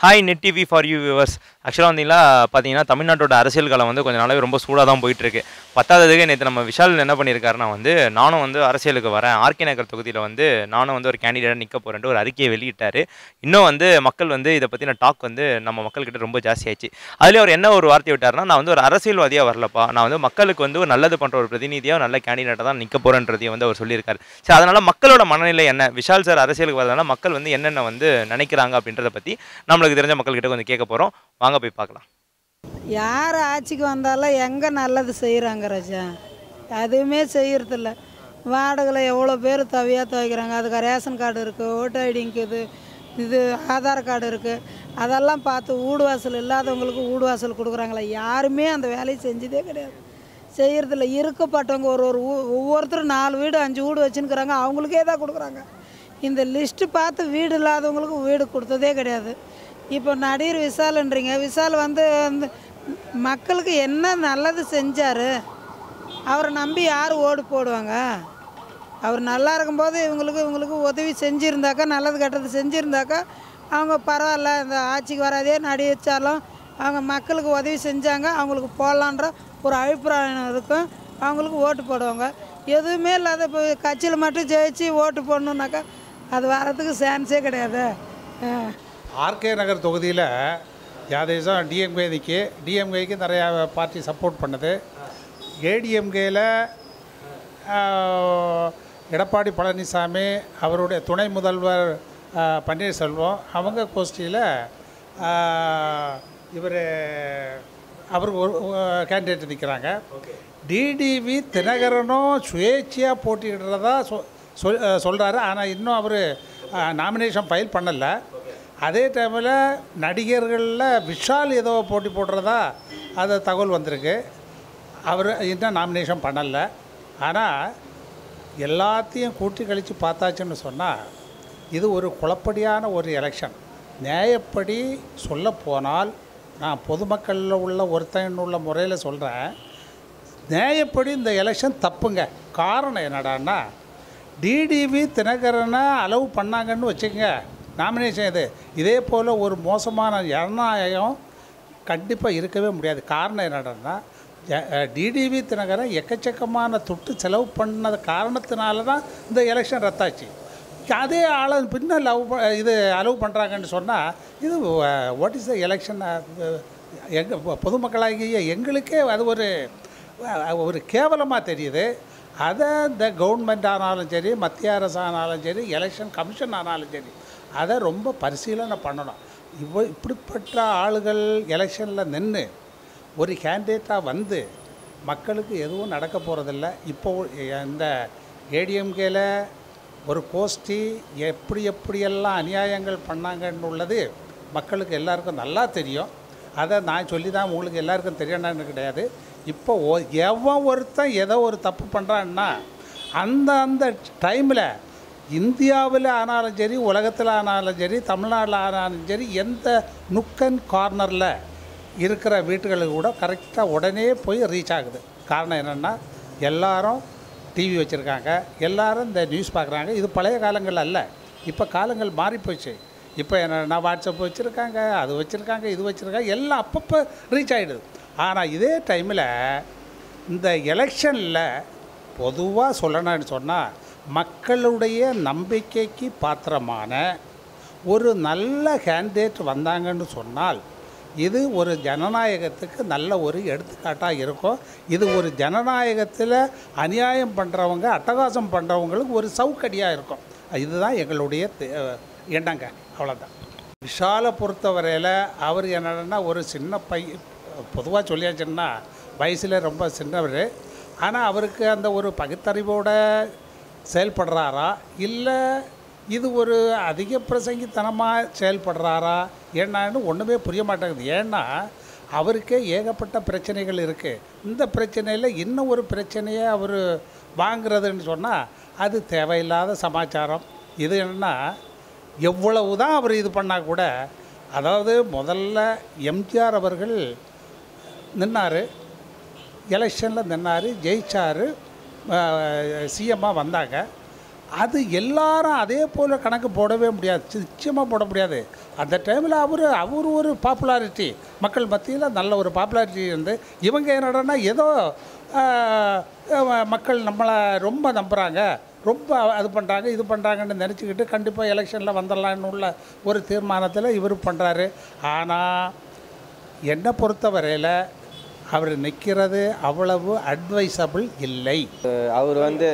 Hi net TV for you viewers ஆக்சுவலாக வந்தீங்கன்னா பார்த்தீங்கன்னா தமிழ்நாட்டோட அரசியல் காலம் வந்து கொஞ்சம் நாளாவே ரொம்ப சூடாக தான் போயிட்டு இருக்கு பத்தாவதுக்கு நேற்று நம்ம விஷால் என்ன பண்ணியிருக்காருன்னா வந்து நானும் வந்து அரசியலுக்கு வரேன் ஆர்கே நகர் தொகுதியில் வந்து நானும் வந்து ஒரு கேண்டிடேட் நிற்க போகிறேன்ட்டு ஒரு அறிக்கையை வெளியிட்டார் இன்னும் வந்து மக்கள் வந்து இதை பற்றின டாக் வந்து நம்ம மக்கள்கிட்ட ரொம்ப ஜாஸ்தி ஆயிடுச்சு அதுலேயே அவர் என்ன ஒரு வார்த்தை விட்டார்னா நான் வந்து ஒரு அரசியல்வாதியாக வரலப்பா நான் வந்து மக்களுக்கு வந்து ஒரு நல்லது பண்ணுற ஒரு பிரதிநிதியாக நல்ல கேண்டிடேட்டாக தான் நிற்க போகிறேன்றதையும் வந்து அவர் சொல்லியிருக்காரு சரி அதனால் மக்களோட மனநிலை என்ன விஷால் சார் அரசியலுக்கு வரதுனால மக்கள் வந்து என்னென்ன வந்து நினைக்கிறாங்க அப்படின்றத பற்றி நம்மளுக்கு தெரிஞ்ச மக்கள்கிட்ட கொஞ்சம் கேட்க போகிறோம் வாங்க போய் பார்க்கலாம் யார் ஆட்சிக்கு வந்தாலும் எங்கே நல்லது செய்கிறாங்க ராஜா எதுவுமே செய்யறதில்ல வாடகையில் எவ்வளோ பேர் தவியாக துவைக்கிறாங்க அதுக்கு ரேஷன் கார்டு இருக்குது ஓட்டு ஐடிங்குது இது ஆதார் கார்டு இருக்குது அதெல்லாம் பார்த்து வீடு வாசல் இல்லாதவங்களுக்கு வீடு வாசல் கொடுக்குறாங்களே யாருமே அந்த வேலையை செஞ்சதே கிடையாது செய்யறதில்ல இருக்கப்பட்டவங்க ஒரு ஒரு ஊ ஒவ்வொருத்தரும் நாலு வீடு அஞ்சு வீடு வச்சுன்னுக்குறாங்க அவங்களுக்கே தான் கொடுக்குறாங்க இந்த லிஸ்ட்டு பார்த்து வீடு இல்லாதவங்களுக்கு வீடு கொடுத்ததே கிடையாது இப்போ நடிகர் விசால்ன்றீங்க விசால் வந்து அந்த மக்களுக்கு என்ன நல்லது செஞ்சார் அவரை நம்பி யார் ஓடு போடுவாங்க அவர் நல்லா இருக்கும்போது இவங்களுக்கு இவங்களுக்கு உதவி செஞ்சுருந்தாக்கா நல்லது கெட்டது செஞ்சுருந்தாக்கா அவங்க பரவாயில்ல இந்த ஆட்சிக்கு வராதே நடிச்சாலும் அவங்க மக்களுக்கு உதவி செஞ்சாங்க அவங்களுக்கு போடலான்ற ஒரு அபிப்பிராயம் இருக்கும் அவங்களுக்கு ஓட்டு போடுவாங்க எதுவுமே இல்லாத இப்போ கட்சியில் மட்டும் ஜெயிச்சு ஓட்டு போடணுன்னாக்கா அது வரதுக்கு சான்ஸே கிடையாது ஆ. ஆர்கே நகர் தொகுதியில் யாதேசம் டிஎம்கேதிக்கு டிஎம்கேக்கு நிறையா பார்ட்டி சப்போர்ட் பண்ணுது ஏடிஎம்கேல எடப்பாடி பழனிசாமி அவருடைய துணை முதல்வர் ஆ, பன்னீர்செல்வம் அவங்க கோஷ்டியில் இவர் அவருக்கு ஒரு கேண்டிடேட் நிற்கிறாங்க டிடிவி தினகரனும் சுயேட்சையாக போட்டியிடுறதா சொ சொல் சொல்கிறாரு ஆனால் இன்னும் அவர் நாமினேஷன் ஃபைல் பண்ணலை அதே டைமில் நடிகர்களில் விஷால் ஏதோ போட்டி போடுறதா அது தகவல் வந்திருக்கு அவர் இன்னும் நாமினேஷன் பண்ணலை ஆனால் எல்லாத்தையும் கூட்டி கழித்து பார்த்தாச்சுன்னு சொன்னால் இது ஒரு குழப்படியான ஒரு எலெக்ஷன் நியாயப்படி சொல்ல போனால் நான் பொதுமக்களில் உள்ள ஒருத்தன் உள்ள முறையில் சொல்கிறேன் நியாயப்படி இந்த எலெக்ஷன் தப்புங்க காரணம் என்னடான்னா டிடிவி தினகரனை அலோவ் பண்ணாங்கன்னு வச்சுக்கோங்க நாமினேஷன் இது இதே போல் ஒரு மோசமான ஜனநாயகம் கண்டிப்பாக இருக்கவே முடியாது காரணம் என்னடான்னா டிடிவி தினகரன் எக்கச்சக்கமான துட்டு செலவு பண்ணது காரணத்தினால தான் இந்த எலெக்ஷன் ரத்தாச்சு அதே ஆளை பின்ன லவ் இது அலோவ் பண்ணுறாங்கன்னு சொன்னால் இது வாட் இஸ் த எலெக்ஷன் எங்கள் பொதுமக்களாகிய எங்களுக்கே அது ஒரு அஹ், ஒரு கேவலமாக தெரியுது அதை இந்த கவர்மெண்ட் ஆனாலும் சரி மத்திய அரசு ஆனாலும் சரி எலெக்ஷன் கமிஷன் ஆனாலும் சரி அதை ரொம்ப பரிசீலனை பண்ணணும் இவ்வ இப்படிப்பட்ட ஆளுகள் எலெக்ஷனில் நின்று ஒரு கேண்டிடேட்டாக வந்து மக்களுக்கு எதுவும் நடக்க போகிறதில்ல இப்போ இந்த ஏடிஎம்கேல ஒரு கோஷ்டி எப்படி எப்படியெல்லாம் அநியாயங்கள் பண்ணாங்கன்னு உள்ளது மக்களுக்கு எல்லாருக்கும் நல்லா தெரியும் அதை நான் சொல்லி தான் உங்களுக்கு எல்லாருக்கும் தெரியணும்னு கிடையாது இப்போ ஒ எவன் ஒருத்தன் ஏதோ ஒரு தப்பு பண்ணுறான்னா அந்த அந்த டைமில் இந்தியாவில் ஆனாலும் சரி உலகத்தில் ஆனாலும் சரி தமிழ்நாட்டில் ஆனாலும் சரி எந்த நுக்கன் கார்னரில் இருக்கிற வீட்டுகளுக்கு கூட கரெக்டாக உடனே போய் ரீச் ஆகுது காரணம் என்னென்னா எல்லாரும் டிவி வச்சுருக்காங்க எல்லாரும் இந்த நியூஸ் பார்க்குறாங்க இது பழைய காலங்கள் அல்ல இப்போ காலங்கள் மாறி போச்சு இப்போ என்னென்னா வாட்ஸ்அப் வச்சுருக்காங்க அது வச்சுருக்காங்க இது வச்சுருக்காங்க எல்லாம் அப்பப்போ ரீச் ஆகிடுது ஆனால் இதே டைமில் இந்த எலெக்ஷனில் பொதுவாக சொல்லணும்னு சொன்னால் மக்களுடைய நம்பிக்கைக்கு பாத்திரமான ஒரு நல்ல கேண்டிடேட் வந்தாங்கன்னு சொன்னால் இது ஒரு ஜனநாயகத்துக்கு நல்ல ஒரு எடுத்துக்காட்டாக இருக்கும் இது ஒரு ஜனநாயகத்தில் அநியாயம் பண்ணுறவங்க அட்டகாசம் பண்ணுறவங்களுக்கு ஒரு சவுக்கடியாக இருக்கும் இதுதான் எங்களுடைய தே- எண்ணங்க அவ்வளோதான் விஷாலை பொறுத்தவரையில் அவர் என்னன்னா ஒரு சின்ன பை பொதுவாக சொல்லியாச்சுன்னா வயசில் ரொம்ப சின்னவர் ஆனால் அவருக்கு அந்த ஒரு பகுத்தறிவோட செயல்படுறாரா இல்லை இது ஒரு அதிக பிரசங்கித்தனமாக செயல்படுறாரா என்னன்னு ஒன்றுமே புரிய மாட்டேங்குது ஏன்னா அவருக்கே ஏகப்பட்ட பிரச்சனைகள் இருக்குது இந்த பிரச்சனையில் இன்னும் ஒரு பிரச்சனையை அவர் வாங்குறதுன்னு சொன்னால் அது தேவையில்லாத சமாச்சாரம் இது என்னன்னா எவ்வளவு தான் அவர் இது பண்ணால் கூட அதாவது முதல்ல எம்ஜிஆர் அவர்கள் நின்னார் எலெக்ஷனில் நின்னார் ஜெயிச்சார் சிஎம்மாக வந்தாங்க அது எல்லாரும் அதே போல் கணக்கு போடவே முடியாது நிச்சயமாக போட முடியாது அந்த டைமில் அவர் அவர் ஒரு பாப்புலாரிட்டி மக்கள் மத்தியில் நல்ல ஒரு பாப்புலாரிட்டி இருந்து இவங்க என்னடான்னா ஏதோ ஆஹ், ஆஹ், மக்கள் நம்மளை ரொம்ப நம்புகிறாங்க ரொம்ப அது பண்ணுறாங்க இது பண்ணுறாங்கன்னு நினச்சிக்கிட்டு கண்டிப்பாக எலெக்ஷனில் வந்துடலான்னு உள்ள ஒரு தீர்மானத்தில் இவர் பண்ணுறாரு ஆனால் என்னை பொறுத்தவரையில் அவர் நிற்கிறது அவ்வளவு அட்வைசபிள் இல்லை அவர் வந்து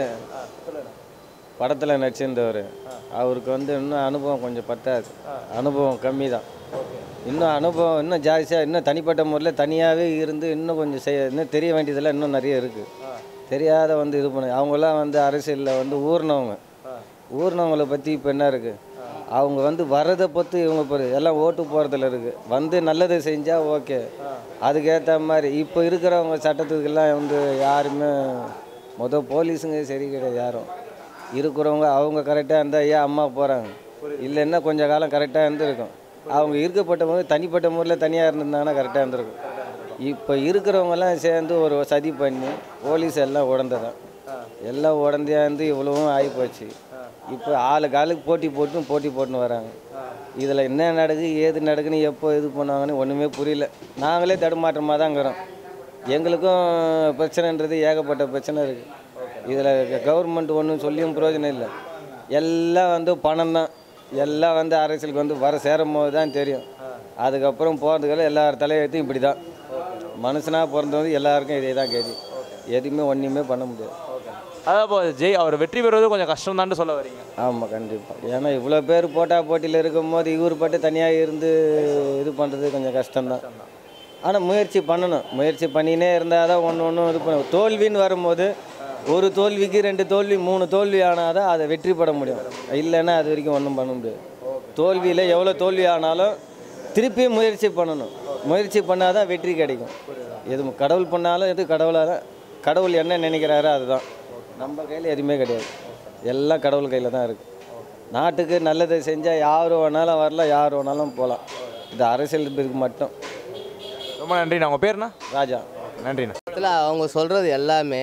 படத்தில் நடிச்சிருந்தவர் அவருக்கு வந்து இன்னும் அனுபவம் கொஞ்சம் பத்தாது அனுபவம் கம்மி தான் இன்னும் அனுபவம் இன்னும் ஜாஸ்தியாக இன்னும் தனிப்பட்ட முறையில் தனியாகவே இருந்து இன்னும் கொஞ்சம் செய்ய இன்னும் தெரிய வேண்டியதெல்லாம் இன்னும் நிறைய இருக்குது தெரியாத வந்து இது பண்ண அவங்களாம் வந்து அரசியலில் வந்து ஊர்னவங்க ஊர்னவங்களை பற்றி இப்போ என்ன இருக்குது அவங்க வந்து வரதை பொறுத்து இவங்க பொறு எல்லாம் ஓட்டு போகிறதுல இருக்குது வந்து நல்லது செஞ்சால் ஓகே அதுக்கேற்ற மாதிரி இப்போ இருக்கிறவங்க சட்டத்துக்கெல்லாம் வந்து யாருமே மொதல் போலீஸுங்க சரி கிடையாது யாரும் இருக்கிறவங்க அவங்க கரெக்டாக இருந்தால் ஏன் அம்மா போகிறாங்க இல்லைன்னா கொஞ்சம் காலம் கரெக்டாக இருந்திருக்கும் அவங்க இருக்கப்பட்ட போது தனிப்பட்ட முறையில் தனியாக இருந்திருந்தாங்கன்னா கரெக்டாக இருந்திருக்கும் இப்போ இருக்கிறவங்கெல்லாம் சேர்ந்து ஒரு சதி பண்ணி போலீஸ் எல்லாம் உடந்ததான் எல்லாம் உடந்தையா இருந்து இவ்வளவும் ஆகிப்போச்சு இப்போ ஆளுக்கு ஆளுக்கு போட்டி போட்டு போட்டி போட்டுன்னு வராங்க இதில் என்ன நடக்குது ஏது நடக்குன்னு எப்போ இது பண்ணுவாங்கன்னு ஒன்றுமே புரியல நாங்களே தடுமாற்றமாக தான் இருக்கிறோம் எங்களுக்கும் பிரச்சனைன்றது ஏகப்பட்ட பிரச்சனை இருக்குது இதில் கவர்மெண்ட் ஒன்றும் சொல்லியும் பிரயோஜனம் இல்லை எல்லாம் வந்து பணம் தான் எல்லாம் வந்து அரசியலுக்கு வந்து வர சேரும் போது தான் தெரியும் அதுக்கப்புறம் போகிறதுக்கெல்லாம் எல்லார் தலையெழுத்தும் இப்படி தான் மனுஷனாக பிறந்தவங்க எல்லாருக்கும் இதே தான் கேதி எதுவுமே ஒன்றுமே பண்ண முடியாது அதான் இப்போ ஜெய் அவர் வெற்றி பெறுவது கொஞ்சம் கஷ்டம் தான் சொல்ல வரீங்க ஆமாம் கண்டிப்பாக ஏன்னா இவ்வளோ பேர் போட்டா போட்டியில் இருக்கும்போது இவர் பட்டு தனியாக இருந்து இது பண்ணுறது கொஞ்சம் கஷ்டம்தான் ஆனால் முயற்சி பண்ணணும் முயற்சி பண்ணினே இருந்தால் தான் ஒன்று ஒன்றும் இது பண்ண தோல்வின்னு வரும்போது ஒரு தோல்விக்கு ரெண்டு தோல்வி மூணு தோல்வி ஆனால் தான் அதை வெற்றி பெற முடியும் இல்லைன்னா அது வரைக்கும் ஒன்றும் பண்ண முடியாது தோல்வியில் எவ்வளோ தோல்வி ஆனாலும் திருப்பியும் முயற்சி பண்ணணும் முயற்சி பண்ணால் தான் வெற்றி கிடைக்கும் எது கடவுள் பண்ணாலும் எது கடவுளாக கடவுள் என்ன நினைக்கிறாரோ அதுதான் நம்ம கையில் எதுவுமே கிடையாது எல்லாம் கடவுள் கையில் தான் இருக்குது நாட்டுக்கு நல்லதை செஞ்சால் யார் வேணாலும் வரலாம் யார் வேணாலும் போகலாம் இது அரசியல் இதுக்கு மட்டும் ரொம்ப நன்றிண்ணா உங்கள் பேர்ண்ணா ராஜா நன்றிண்ணா இடத்துல அவங்க சொல்கிறது எல்லாமே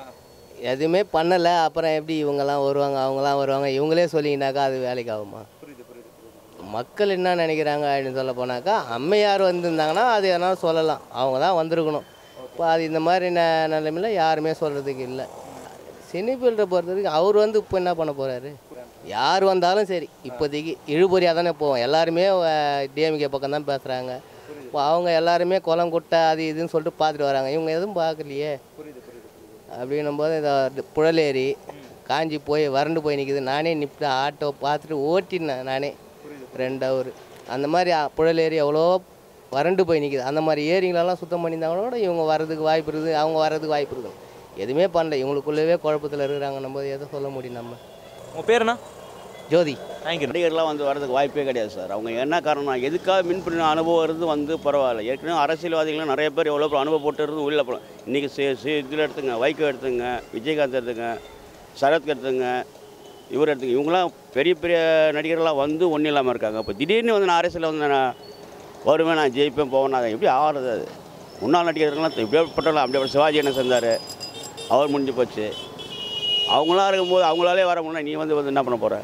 எதுவுமே பண்ணலை அப்புறம் எப்படி இவங்கெல்லாம் வருவாங்க அவங்களாம் வருவாங்க இவங்களே சொல்லிங்கனாக்கா அது வேலைக்கு ஆகுமா மக்கள் என்ன நினைக்கிறாங்க அப்படின்னு சொல்ல போனாக்கா அம்மையார் வந்திருந்தாங்கன்னா அது எதனா சொல்லலாம் அவங்க தான் வந்திருக்கணும் இப்போ அது இந்த மாதிரி ந நிலைமையில யாருமே சொல்கிறதுக்கு இல்லை சினி ஃபீல்டை பொறுத்த வரைக்கும் அவர் வந்து இப்போ என்ன பண்ண போகிறாரு யார் வந்தாலும் சரி இப்போதைக்கு இழுபறியாக தானே போவோம் எல்லாருமே டிஎம்கே பக்கம் தான் பேசுகிறாங்க இப்போ அவங்க எல்லாருமே குளம் குட்டை அது இதுன்னு சொல்லிட்டு பார்த்துட்டு வராங்க இவங்க எதுவும் பார்க்கலையே அப்படின்னும் போது இந்த புழலேரி காஞ்சி போய் வறண்டு போய் நிற்குது நானே நிப்பிட்டு ஆட்டோ பார்த்துட்டு ஓட்டினேன் நானே ரெண்டு ஹவர் அந்த மாதிரி அ- புழலேரி எவ்வளோ வறண்டு போய் நிற்குது அந்த மாதிரி ஏரிங்களெல்லாம் சுத்தம் பண்ணியிருந்தாங்கன்னா கூட இவங்க வர்றதுக்கு வாய்ப்பு இருக்குது அவங்க வர்றதுக்கு வாய்ப்பு இருக்குது எதுவுமே பண்ணல இவங்களுக்குள்ளவே குழப்பத்தில் இருக்கிறாங்கன்னும் போது எதை சொல்ல முடியும் நம்ம உங்கள் பேருண்ணா ஜோதி தேங்க்யூ நடிகர்லாம் வந்து வரதுக்கு வாய்ப்பே கிடையாது சார் அவங்க என்ன காரணம் எதுக்காக மின்புண அனுபவம் இருந்து வந்து பரவாயில்ல ஏற்கனவே அரசியல்வாதிகள்லாம் நிறைய பேர் எவ்வளோ பேர் அனுபவம் போட்டு இருந்து உள்ள போகலாம் இன்றைக்கி சி சி இதில் எடுத்துங்க வைகோ எடுத்துங்க விஜயகாந்த் எடுத்துங்க சரத் எடுத்துங்க இவர் எடுத்துங்க இவங்களாம் பெரிய பெரிய நடிகர்கள்லாம் வந்து ஒன்றும் இல்லாமல் இருக்காங்க இப்போ திடீர்னு வந்து நான் அரசியலில் வந்து நான் வருவேன் நான் ஜெயிப்பேன் போவேன் நான் எப்படி ஆகிறது அது முன்னாள் நடிகர்கள்லாம் இப்படியாப்பட்டலாம் அப்படியே சிவாஜி என்ன செஞ்சார் அவர் முடிஞ்சு போச்சு அவங்களாம் இருக்கும்போது அவங்களாலே வர முடியல நீ வந்து வந்து என்ன பண்ண போகிற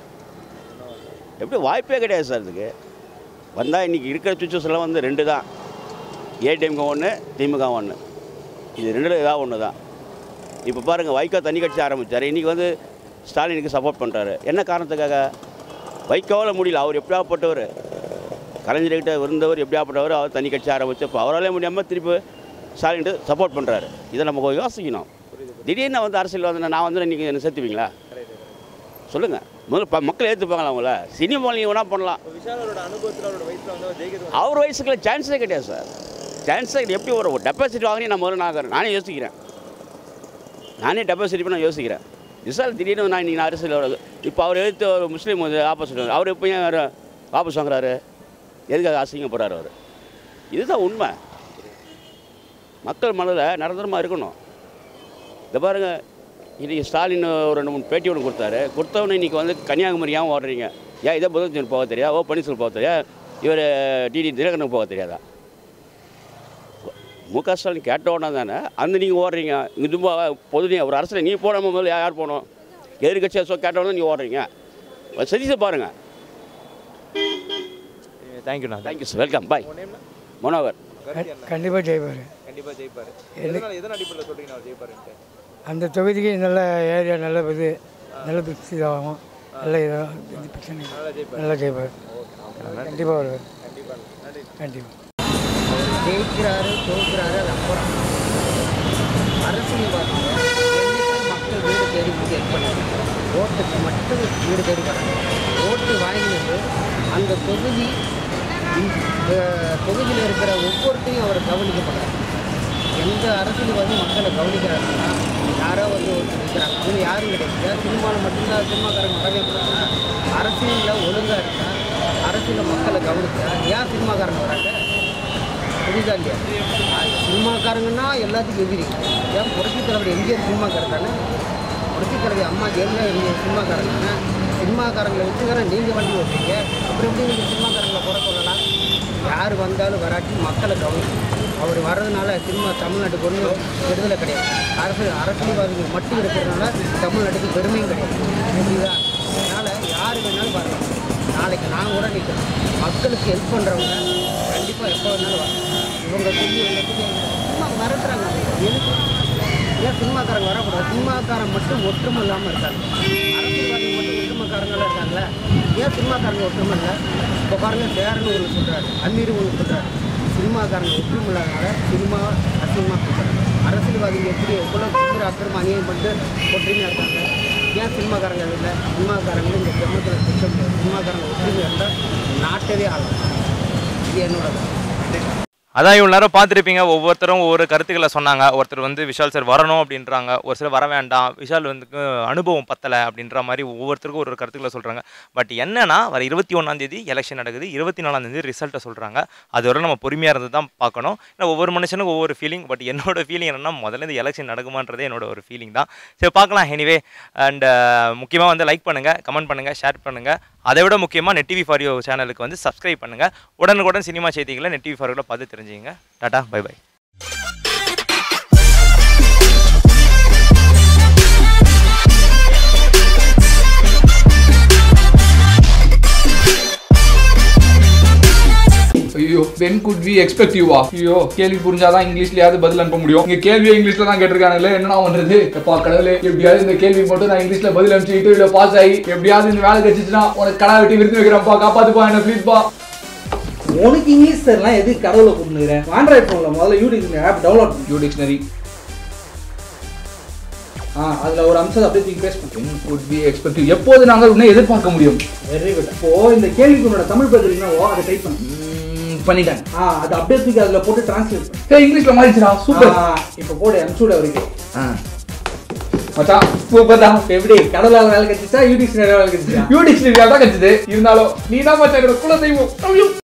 எப்படி வாய்ப்பே கிடையாது சார் இதுக்கு வந்தால் இன்றைக்கி இருக்கிற சுச்சுவேஷனில் வந்து ரெண்டு தான் ஏடிஎம்க ஒன்று திமுக ஒன்று இது ரெண்டில் ஏதாவது ஒன்று தான் இப்போ பாருங்கள் வைகோ தண்ணி கட்சி ஆரம்பித்தார் இன்றைக்கி வந்து ஸ்டாலினுக்கு சப்போர்ட் பண்ணுறாரு என்ன காரணத்துக்காக வைகோவில் முடியல அவர் எப்படியாப்பட்டவர் கலைஞர்கிட்ட இருந்தவர் எப்படியாப்பட்டவர் அவர் தண்ணி கட்சி ஆரம்பிச்சு இப்போ அவராலே முடியாமல் திருப்பி ஸ்டாலின்ட்டு சப்போர்ட் பண்ணுறாரு இதை நம்ம கொஞ்சம் யோசிக்கணும் திடீர்னு வந்து அரசியல் வந்து நான் வந்து நீங்கள் என்ன சேர்த்துவீங்களா சொல்லுங்கள் முதல்ல ப- மக்கள் ஏற்றுப்பாங்களா அவங்கள சினிமா நீங்கள் வேணால் பண்ணலாம் விஷாலோட அனுபவத்தில் அவரோட வயசில் வந்து ஜெயிக்கிறது அவர் வயசுக்குள்ள சான்ஸே கிடையாது சார் சான்ஸே கிடையாது எப்படி ஒரு டெபாசிட் வாங்கி நான் முதல்ல நான் நானே யோசிக்கிறேன் நானே டெபாசிட் பண்ண யோசிக்கிறேன் விசால் திடீர்னு நான் இன்றைக்கி அரசியல் வருது இப்போ அவர் எடுத்து ஒரு முஸ்லீம் வந்து ஆப்போசிட் அவர் இப்போ ஏன் வேறு வாபஸ் வாங்குறாரு எதுக்காக அசிங்கப்படுறாரு அவர் இதுதான் உண்மை மக்கள் மனதில் நிரந்தரமாக இருக்கணும் இந்த பாருங்க இன்றைக்கி ஸ்டாலின் ஒரு ரெண்டு மூணு பேட்டி ஒன்று கொடுத்தாரு கொடுத்தவொடனே இன்றைக்கி வந்து கன்னியாகுமரி ஏன் ஓடுறீங்க ஏன் இதை புதன் போக தெரியா ஓ பன்னீர்செல்வம் போக தெரியா இவர் டிடி தினகரனுக்கு போக தெரியாதா மு க ஸ்டாலின் கேட்ட உடனே தானே அந்த நீங்கள் ஓடுறீங்க இது பொது ஒரு அரசில் நீ போடாமல் முதல்ல யார் போகணும் எதிர்கட்சியாக சொ கேட்டவொடனே நீ ஓடுறீங்க சதீஷை பாருங்கள் தேங்க்யூண்ணா thank you sir welcome bye Manohar கண்டிப்பாக ஜெயிப்பார் கண்டிப்பாக ஜெயிப்பார் எதனால் எதன் அடிப்படையில் சொல்கிறீங்க அவர் ஜெயிப்பாருன்ட்டு அந்த தொகுதிக்கு நல்ல ஏரியா நல்ல இது நல்ல பிக்ஸ் இதாகும் நல்ல இதாக எந்த பிரச்சனை இல்லை. நல்லா ஜெயிப்பார் கண்டிப்பாக வருவார் கண்டிப்பாக ஜெயிக்கிறாரு தோற்கிறாரு அது அப்புறம் அரசியல்வாதிங்க என்னைக்கும் மக்கள் வீடு தேடி போய் ஹெல்ப் பண்ணாங்க ஓட்டுக்கு மட்டும் வீடு தேடி வராங்க ஓட்டு வாங்கினது அந்த தொகுதி இந்த தொகுதியில் இருக்கிற ஒவ்வொருத்தையும் அவர் கவனிக்கப்படுறாரு எந்த அரசியல்வாதி மக்களை கவனிக்கிறாருன்னா யாரோ வந்து ஒருத்தர் இருக்கிறாங்க அவங்க யாரும் கிடையாது சினிமாவில் மட்டும்தான் சினிமாக்காரங்க வரவே போகிறாங்க அரசியலில் ஒழுங்காக இருக்கா அரசியலில் மக்களை கவனிச்சா ஏன் சினிமாக்காரங்க வராங்க புரியுதா இல்லையா அது சினிமாக்காரங்கன்னா எல்லாத்துக்கும் எதிரி ஏன் புரட்சித் தலைவர் எம்ஜிஆர் சினிமாக்காரர் தானே புரட்சித் தலைவர் அம்மா ஜெயலலிதா எம்ஜிஆர் சினிமாக்காரங்க தானே சினிமாக்காரங்களை வச்சு தானே நீங்கள் வண்டி ஓட்டுறீங்க அப்புறம் எப்படி நீங்கள் சினிமாக்காரங்களை குறை சொல்லலாம் யார் வந்தாலும் வராட்டி மக்களை கவனிக்கணும் அவர் வர்றதுனால சினிமா தமிழ்நாட்டுக்கு ஒன்றும் விடுதலை கிடையாது அரசு அரசியல்வாதிகள் மட்டும் இருக்கிறதுனால தமிழ்நாட்டுக்கு பெருமையும் கிடையாது புரியுதா அதனால் யார் வேணாலும் வரலாம் நாளைக்கு நான் கூட நிற்கிறேன் மக்களுக்கு ஹெல்ப் பண்ணுறவங்க கண்டிப்பாக எப்போ வேணாலும் வரலாம் இவங்க சொல்லி எல்லாத்துக்கும் சும்மா மிரட்டுறாங்க எதுக்கு ஏன் சினிமாக்காரங்க வரக்கூடாது சினிமாக்காரன் மட்டும் ஒற்றுமை இல்லாமல் இருக்காங்க அரசியல்வாதிகள் மட்டும் ஒற்றுமைக்காரங்களாம் இருக்காங்களே ஏன் சினிமாக்காரங்க ஒற்றுமை இல்லை இப்போ பாருங்கள் சேரன்னு ஒன்று சொல்கிறாரு அன்னீர் ஒன்று சொல்கிறாரு சினிமாக்காரங்க ஒற்றுமை இல்லாதனால சினிமா அசிங்கமாக பேசுகிறாங்க அரசியல்வாதிகள் எப்படி எவ்வளோ சுந்தர அக்கிரம அநியாயம் பண்ணிட்டு ஒற்றுமையாக இருக்காங்க ஏன் சினிமாக்காரங்க இல்லை சினிமாக்காரங்க இந்த ஜம்மத்தில் திட்ட முடியாது சினிமாக்காரங்க ஒற்றுமையாக இருந்தால் நாட்டவே ஆகும் இது என்னோட கருத்து. அதான் இவ்வளோ நேரம் பார்த்துருப்பீங்க ஒவ்வொருத்தரும் ஒவ்வொரு கருத்துக்களை சொன்னாங்க ஒருத்தர் வந்து விஷால் சார் வரணும் அப்படின்றாங்க ஒரு சிலர் வர வேண்டாம் விஷால் வந்து அனுபவம் பத்தலை அப்படின்ற மாதிரி ஒவ்வொருத்தருக்கும் ஒரு ஒரு கருத்துக்களை சொல்கிறாங்க பட் என்னன்னா வர இருபத்தி ஒன்றாந்தேதி எலெக்ஷன் நடக்குது இருபத்தி நாலாந்தேதி ரிசல்ட்டை சொல்கிறாங்க அது வரை நம்ம பொறுமையாக இருந்து தான் பார்க்கணும் ஏன்னா ஒவ்வொரு மனுஷனுக்கும் ஒவ்வொரு ஃபீலிங் பட் என்னோட ஃபீலிங் என்னன்னா முதல்ல இந்த எலெக்ஷன் நடக்குமான்றதே என்னோட ஒரு ஃபீலிங் தான் சரி பார்க்கலாம் எனிவே அண்ட் முக்கியமாக வந்து லைக் பண்ணுங்கள் கமெண்ட் பண்ணுங்கள் ஷேர் பண்ணுங்கள் அதை விட முக்கியமாக நெட் டிவி ஃபார் யூ சேனலுக்கு வந்து சப்ஸ்கிரைப் பண்ணுங்கள் உடனுக்குடன் சினிமா செய்திகளை நெட் டிவி ஃபார் பார்த்து தெரிஞ்சுங்க டாடா பை பை ஐயோ வென் குட் வி எக்ஸ்பெக்ட் யூவா ஐயோ கேள்வி புரிஞ்சாதான் இங்கிலீஷ்லயாவது பதில் அனுப்ப முடியும் இங்க கேள்வியை இங்கிலீஷ்ல தான் கேட்டிருக்கானுங்களே என்னடா பண்றது எப்பா கடவுளே எப்படியாவது இந்த கேள்வி மட்டும் நான் இங்கிலீஷ்ல பதில் அனுப்பிச்சு இன்டர்வியூல பாஸ் ஆகி எப்படியாவது இந்த வேலை கிடைச்சிச்சுன்னா உனக்கு கடா வெட்டி விருந்து வைக்கிறேன்ப்பா காப்பாத்துப்பா என்ன ப்ளீஸ்ப்பா உனக்கு இங்கிலீஷ் தெரியலாம் எதுக்கு கடவுளை கூப்பிடுறேன் ஆண்ட்ராய்ட் ஃபோனில் முதல்ல யூடியூப் ஆப் டவுன்லோட் பண்ணு யூ டிக்ஷனரி ஆ அதில் ஒரு அம்சத்தை அப்படியே தூக்கி பேஸ் பண்ணு வென் குட் வி எக்ஸ்பெக்ட் எப்போது நாங்கள் உன்னை எதிர்பார்க்க முடியும் வெரி குட் இப்போ இந்த கேள்விக்கு உன்னோட தமிழ் பதில் என்னவோ அதை டைப் பண்ணு ம், பண்ணிட்டேன் ஆ அதை அப்படியே தூக்கி அதில் போட்டு டிரான்ஸ்லேட் பண்ணு ஏய் இங்கிலீஷ்ல மாறிச்சுடா சூப்பர் ஆ, இப்போ போடு அனுப்பிச்சுட வரைக்கும் ஆ மச்சான் சூப்பர் தான் எப்படி கடவுளால் வேலை கிடைச்சிச்சா யூடியூப் வேலை கிடைச்சிச்சா யூ டிக்ஷனரி தான் கிடைச்சது இருந்தாலும் நீ தான் மச்சான் என்னோட குல தெய்வம் ஐயோ